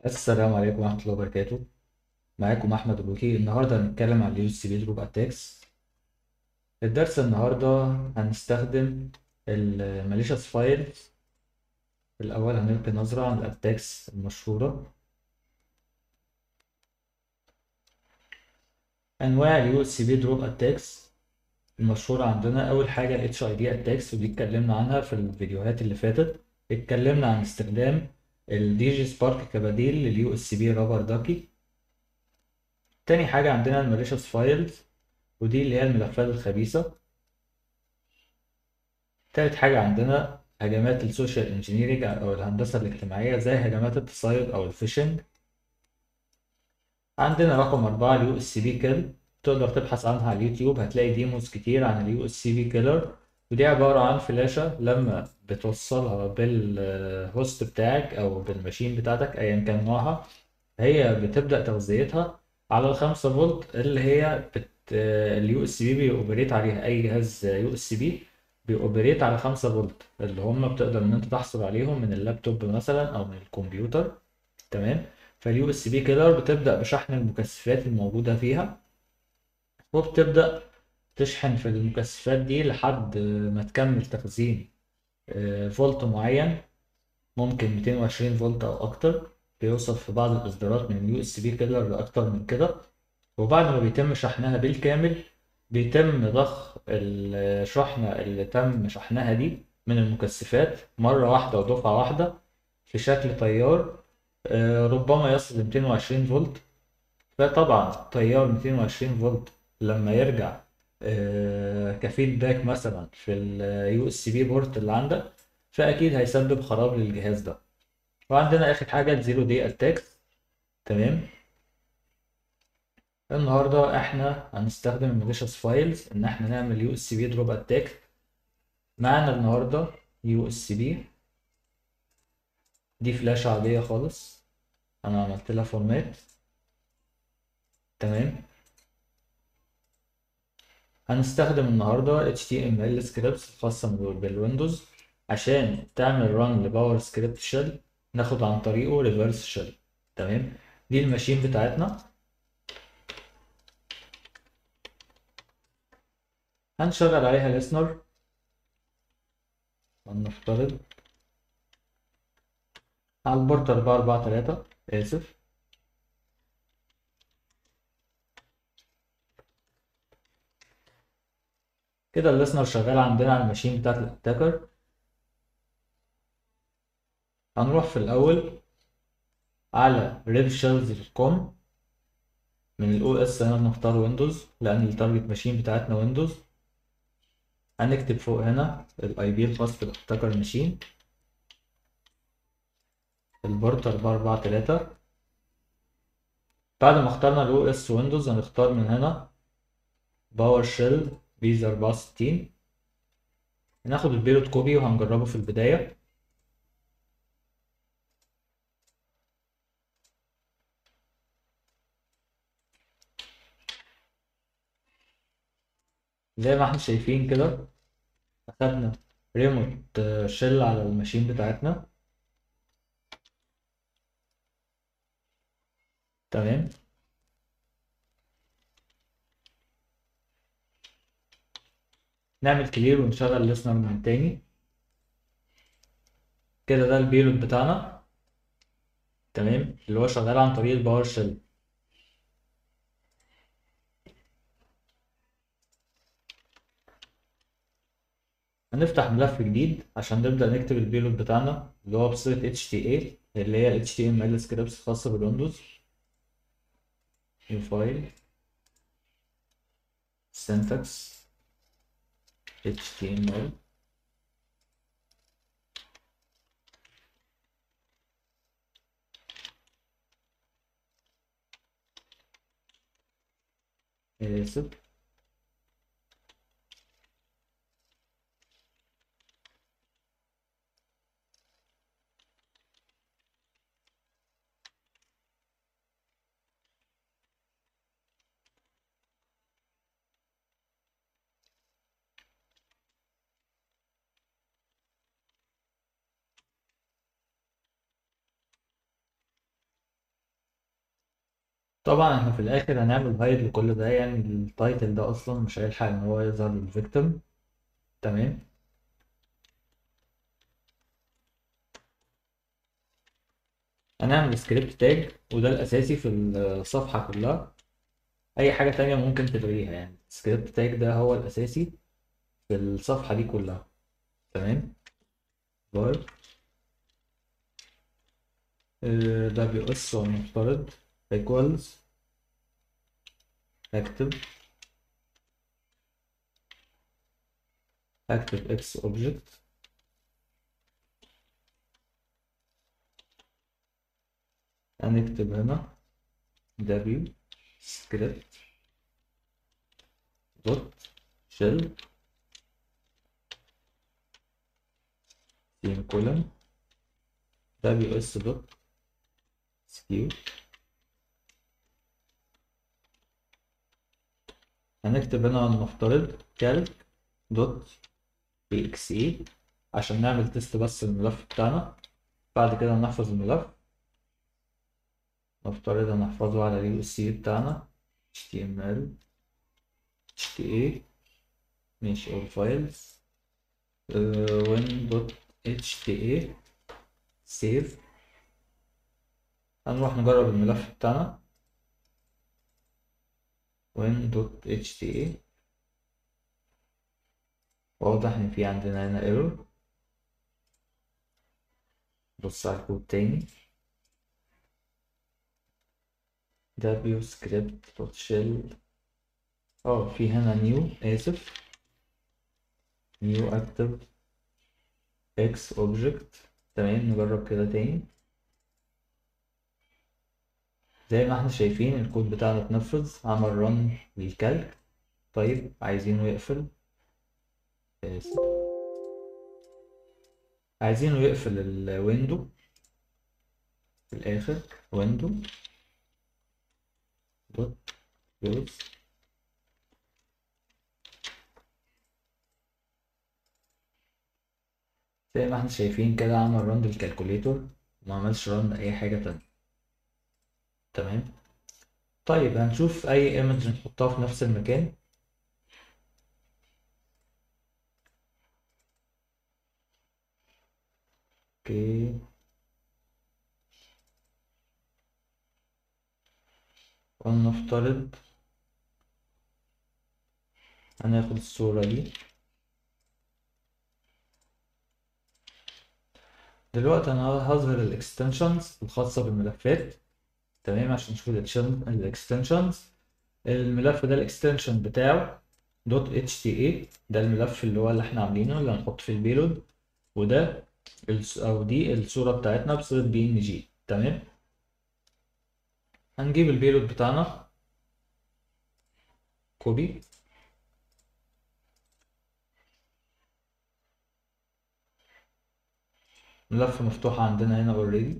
السلام عليكم ورحمة الله وبركاته معاكم أحمد الوكي النهاردة هنتكلم عن اليو سي بي دروب أتاكس الدرس النهاردة هنستخدم الماليشيس فايلز الأول هنلقي نظرة عن الأتاكس المشهورة أنواع اليو اس بي دروب أتاكس المشهورة عندنا أول حاجة ال HID أتاكس ودي اتكلمنا عنها في الفيديوهات اللي فاتت اتكلمنا عن استخدام الدي جي سبارك كبديل لليو اس بي رابر داكي تاني حاجة عندنا الماليشيس فايلز ودي اللي هي الملفات الخبيثة تالت حاجة عندنا هجمات السوشيال انجينيرنج أو الهندسة الاجتماعية زي هجمات التصيد أو الفيشنج عندنا رقم أربعة اليو اس بي كيل تقدر تبحث عنها على اليوتيوب هتلاقي ديموز كتير عن اليو اس بي كيلر ودي عبارة عن فلاشة لما بتوصلها بالهوست بتاعك أو بالماشين بتاعتك أيا كان نوعها هي بتبدأ تغذيتها على الخمسة فولت اللي هي بت... اليو اس بي بيوبريت عليها أي جهاز يو اس بي بيوبريت على خمسة فولت اللي هم بتقدر إن أنت تحصل عليهم من اللابتوب مثلا أو من الكمبيوتر تمام فاليو اس بي كيلر بتبدأ بشحن المكثفات الموجودة فيها وبتبدأ تشحن في المكثفات دي لحد ما تكمل تخزين فولت معين ممكن 220 فولت او اكتر بيوصل في بعض الاصدارات من اليو اس بي كيلر لاكتر من كده وبعد ما بيتم شحنها بالكامل بيتم ضخ الشحنة اللي تم شحنها دي من المكثفات مرة واحدة ودفعة واحدة في شكل تيار ربما يصل ل 220 فولت فطبعا تيار 220 فولت لما يرجع كفيدباك مثلا في اليو اس بي بورت اللي عندك فاكيد هيسبب خراب للجهاز ده وعندنا اخر حاجه الزيرو دي اتاكس تمام النهارده احنا هنستخدم الماليشيس فايلز ان احنا نعمل يو اس بي دروب اتاك معانا النهارده يو اس بي دي فلاشه عاديه خالص انا عملت لها فورمات تمام هنستخدم النهاردة HTML سكريبتس الخاصة بالويندوز عشان تعمل ران لباور سكريبت شيل ناخد عن طريقه ريفرس شيل تمام دي الماشين بتاعتنا هنشغل عليها ليسنر هنفترض على البورت أربعة أربعة تلاتة آسف كده الليسنر شغال عندنا على الماشين بتاعت الاتاكر هنروح في الاول على revshells.com من الاو اس هنختار ويندوز لان التارجت ماشين بتاعتنا ويندوز هنكتب فوق هنا الاي بي الخاص بالاتاكر ماشين البورت أربعة أربعة تلاتة بعد ما اخترنا الاو اس ويندوز هنختار من هنا باور شيل بيز 64 هناخد البيلوت كوبي وهنجربه في البداية زي ما احنا شايفين كده اخدنا ريموت شيل على الماشين بتاعتنا تمام نعمل كلير ونشغل ليسنر من تاني كده ده البيلوت بتاعنا تمام اللي هو شغال عن طريق الباور شيل هنفتح ملف جديد عشان نبدأ نكتب البيلوت بتاعنا اللي هو بصيغة HTA اللي هي HTML سكريبتس خاصة بالويندوز new file syntax HTML آسف طبعا احنا في الاخر هنعمل هايد لكل ده يعني التايتل ده اصلا مش هيلحق ان هو يظهر للفيكتيم تمام هنعمل سكريبت تاج وده الاساسي في الصفحه كلها اي حاجه تانية ممكن تلغيها يعني سكريبت تاج ده هو الاساسي في الصفحه دي كلها تمام var ده بيقص ونفترض equals اكتب اكتب x object هنكتب هنا w script dot shell semicolon ws dot skew هنكتب هنا نفترض calc دوت exe عشان نعمل تيست بس الملف بتاعنا بعد كده نحفظ الملف نفترض هنحفظه على اليو اس سي بتاعنا html hta ماشي all files uh, when dot hta save هنروح نجرب الملف بتاعنا when dot hta واضح ان في عندنا هنا error بص على الكود تاني w script dot shell اه في هنا new اسف new active x object تمام نجرب كده تاني زي ما احنا شايفين الكود بتاعنا اتنفذ عمل رن للكالك طيب عايزينه يقفل آسف. عايزينه يقفل الويندو في الاخر ويندو دوت كلوز زي ما احنا شايفين كده عمل رن للكالكوليتور وما عملش رن اي حاجة تانية تمام طيب هنشوف اي ايمج نحطها في نفس المكان اوكي ولنفترض هناخد الصورة دي دلوقتي انا هظهر الاكستنشنز الخاصة بالملفات تمام عشان نشوف الاكستنشنز الملف ده الاكستنشن بتاعه دوت اتش تي اي ده الملف اللي هو اللي احنا عاملينه اللي هنحط فيه البيلود وده او دي الصورة بتاعتنا بصورة بي ان جي تمام هنجيب البيلود بتاعنا كوبي ملف مفتوح عندنا هنا اوريدي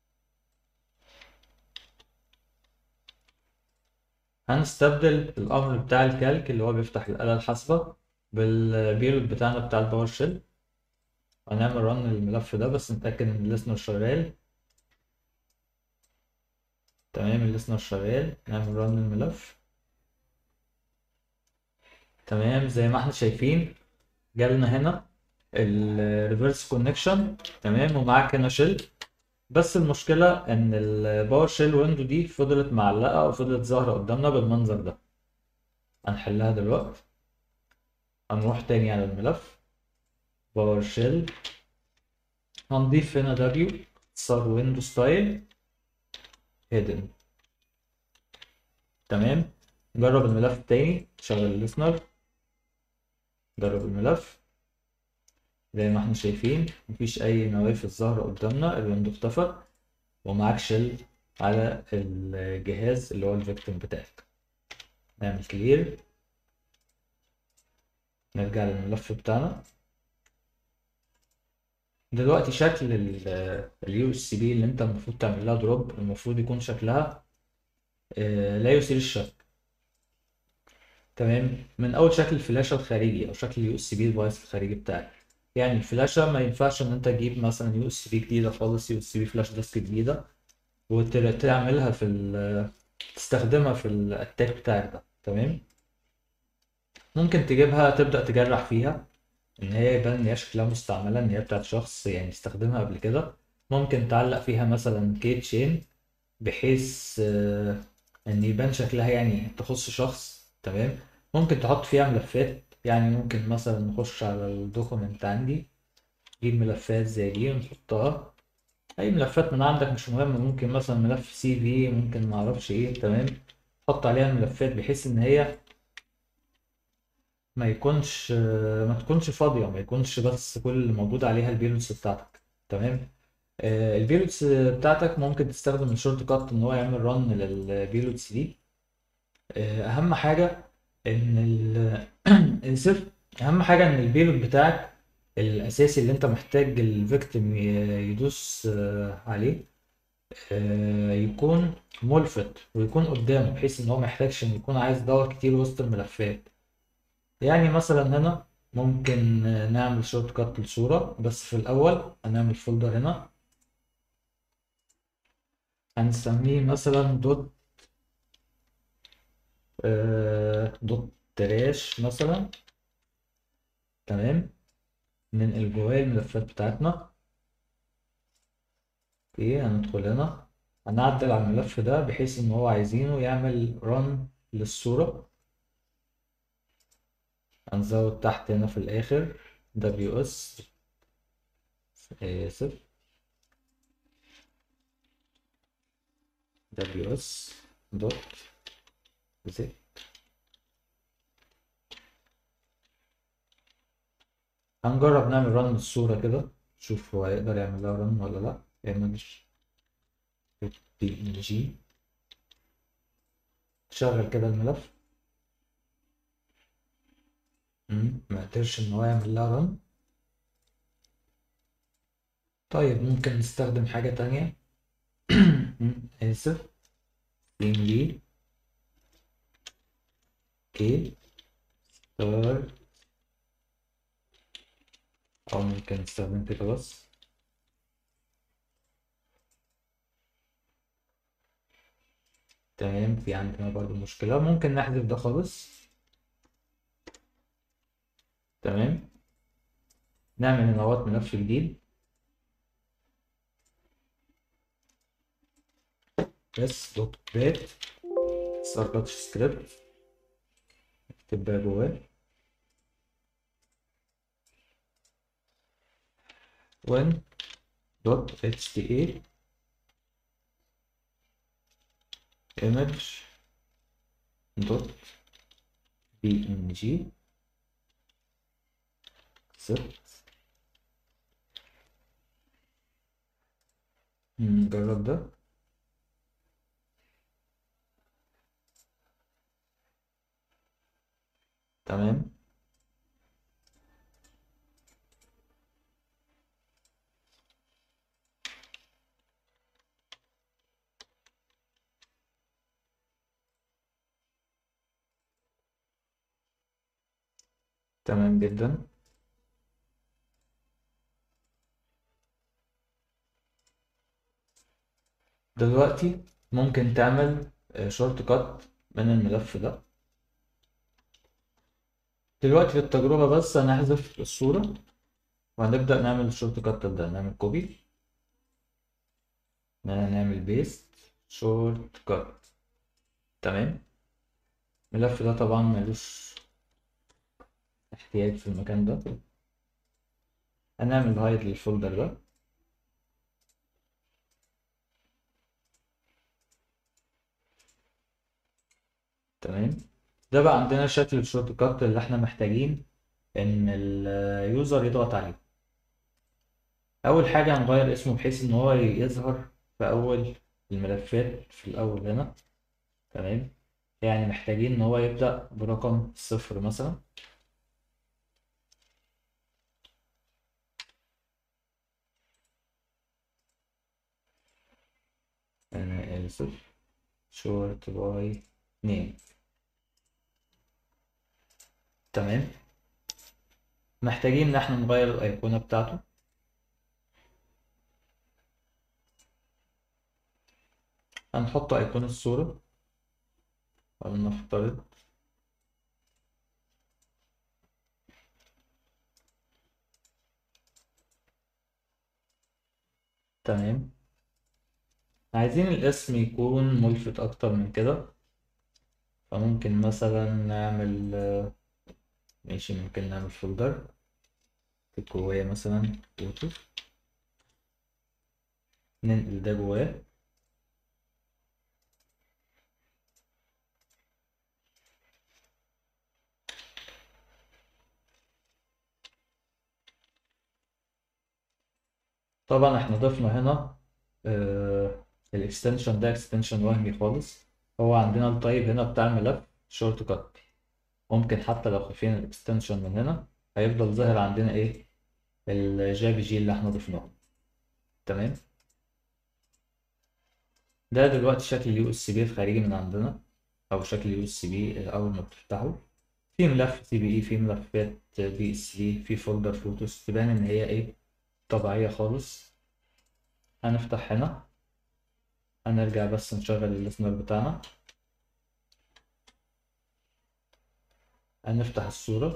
هنستبدل الامر بتاع الكالك اللي هو بيفتح الآلة الحاسبة بالبيلود بتاعنا بتاع الباور شيل هنعمل رن للملف ده بس نتأكد ان الليسنر شغال تمام الليسنر شغال نعمل رن الملف تمام زي ما احنا شايفين جالنا هنا الريفرس كونكشن تمام ومعاك هنا شيل بس المشكلة ان الباور شيل ويندو دي فضلت معلقة وفضلت ظاهرة قدامنا بالمنظر ده هنحلها دلوقتي هنروح تاني على الملف باور شيل هنضيف هنا دبليو صار ويندو ستايل هيدن تمام نجرب الملف تاني شغل الليسنر جرب الملف زي ما احنا شايفين مفيش اي نوافذ ظاهرة قدامنا الويندو اختفى ومعاك شيل على الجهاز اللي هو الفيكتيم بتاعك نعمل كلير نرجع للملف بتاعنا دلوقتي شكل اليو اس بي اللي انت المفروض تعمل لها دروب المفروض يكون شكلها لا يثير الشك تمام من اول شكل الفلاشه الخارجي او شكل اليو اس بي الديفايس الخارجي بتاعك يعني الفلاشه ما ينفعش ان انت تجيب مثلا يو اس بي جديده خالص يو اس بي فلاش ديسك جديده وتعملها في تستخدمها في الاتاك بتاعك ده تمام ممكن تجيبها تبدأ تجرح فيها ان هي يبان ان هي شكلها مستعملة ان هي بتاعت شخص يعني استخدمها قبل كده ممكن تعلق فيها مثلا كي تشين بحيث آه، ان يبان شكلها يعني تخص شخص تمام ممكن تحط فيها ملفات يعني ممكن مثلا نخش على الدوكيمنت عندي نجيب ملفات زي دي ونحطها اي ملفات من عندك مش مهم ممكن مثلا ملف سي في ممكن معرفش ايه تمام حط عليها الملفات بحيث ان هي ما يكونش ما تكونش فاضية ما يكونش بس كل اللي موجود عليها البيلوتس بتاعتك تمام آه، البيلوتس بتاعتك ممكن تستخدم الشورت كات ان هو يعمل رن للبيلوتس دي آه، اهم حاجة ان ال اسف اهم حاجة ان البيلوت بتاعك الاساسي اللي انت محتاج الفيكتيم يدوس آه، عليه آه، يكون ملفت ويكون قدامه بحيث ان هو ما يحتاجش ان يكون عايز يدور كتير وسط الملفات يعني مثلا هنا ممكن نعمل شورت كات للصورة بس في الأول هنعمل فولدر هنا هنسميه مثلا دوت آه، دوت تراش مثلا تمام ننقل جواه الملفات بتاعتنا اوكي هندخل هنا هنعدل على الملف ده بحيث ان هو عايزينه يعمل رن للصورة هنزود تحت هنا في الآخر WS آسف WS دوت زد هنجرب نعمل رن للصورة كده نشوف هو هيقدر يعمل لها رن ولا لأ image png شغل كده الملف مم، ما قدرش ان هو يعمل لها رن طيب ممكن نستخدم حاجة تانية مم، آسف cmd k ستار أو ممكن نستخدم كده بس تمام في عندنا برضو مشكلة ممكن نحذف ده خالص تمام نعمل هنا اهوت ملف جديد بس دوت بات ستارت سكريبت نكتب بقى جواه one dot hta image dot png set نجرب ده تمام تمام جدا دلوقتي ممكن تعمل شورت كات من الملف ده دلوقتي في التجربة بس هنحذف الصورة وهنبدأ نعمل الشورت كات ده نعمل كوبي نعمل بيست شورت كات تمام الملف ده طبعا ملوش احتياج في المكان ده هنعمل هايد للفولدر ده تمام ده بقى عندنا شكل الشورت كات اللي احنا محتاجين ان اليوزر يضغط عليه اول حاجة هنغير اسمه بحيث ان هو يظهر في اول الملفات في الاول هنا تمام يعني محتاجين ان هو يبدأ برقم صفر مثلا انا اسف شورت باي نيم تمام محتاجين ان احنا نغير الايقونة بتاعته هنحط ايقونة الصورة فلنفترض تمام عايزين الاسم يكون ملفت اكتر من كده فممكن مثلا نعمل ماشي ممكن نعمل فولدر جواه مثلا فوتو ننقل ده جواه طبعا احنا ضفنا هنا آه الاكستنشن ده اكستنشن وهمي خالص هو عندنا التايب هنا بتاع الملف شورت كات ممكن حتى لو خفينا الاكستنشن من هنا هيفضل ظاهر عندنا ايه الجي بي جي اللي احنا ضفناه تمام ده دلوقتي شكل اليو اس بي الخارجي من عندنا او شكل اليو اس بي اول ما بتفتحه في ملف سي بي اي في ملفات بي اس دي في فولدر فوتوس تبان ان هي ايه طبيعية خالص هنفتح هنا هنرجع بس نشغل الليسنر بتاعنا هنفتح الصورة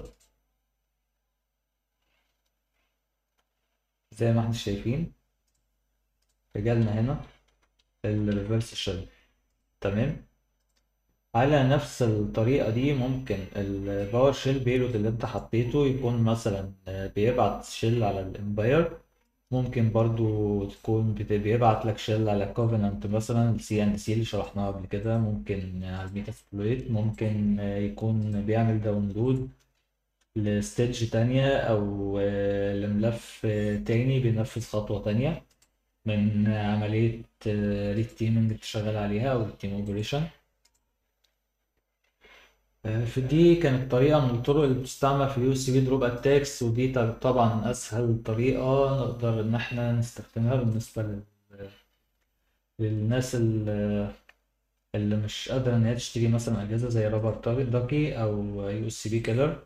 زي ما احنا شايفين رجعنا هنا الريفرس شيل تمام على نفس الطريقة دي ممكن الباور شيل بيلود اللي انت حطيته يكون مثلا بيبعت شيل على الامباير ممكن برضو تكون بيبعت لك شيل على كوفنانت مثلا السي ان سي اللي شرحناها قبل كده ممكن على الميتاسبلويت ممكن يكون بيعمل داونلود لستيج تانية او لملف تاني بينفذ خطوة تانية من عملية ريت تيمنج بتشتغل عليها او التيم اوبريشن في دي كانت طريقة من الطرق اللي بتستعمل في اليو اس بي دروب اتاكس ودي طبعا اسهل طريقة نقدر ان احنا نستخدمها بالنسبة لل... للناس اللي, اللي مش قادرة ان هي تشتري مثلا اجهزة زي رابر تارجت داكي او يو اس بي كيلر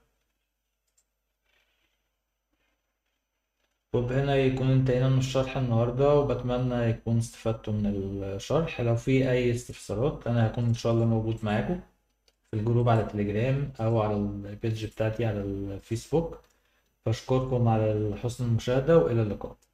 وبهنا يكون انتهينا من الشرح النهاردة وبتمنى يكون استفدتوا من الشرح لو في اي استفسارات انا هكون ان شاء الله موجود معاكم في الجروب على التليجرام او على البيج بتاعتي على الفيسبوك بشكركم على حسن المشاهدة والى اللقاء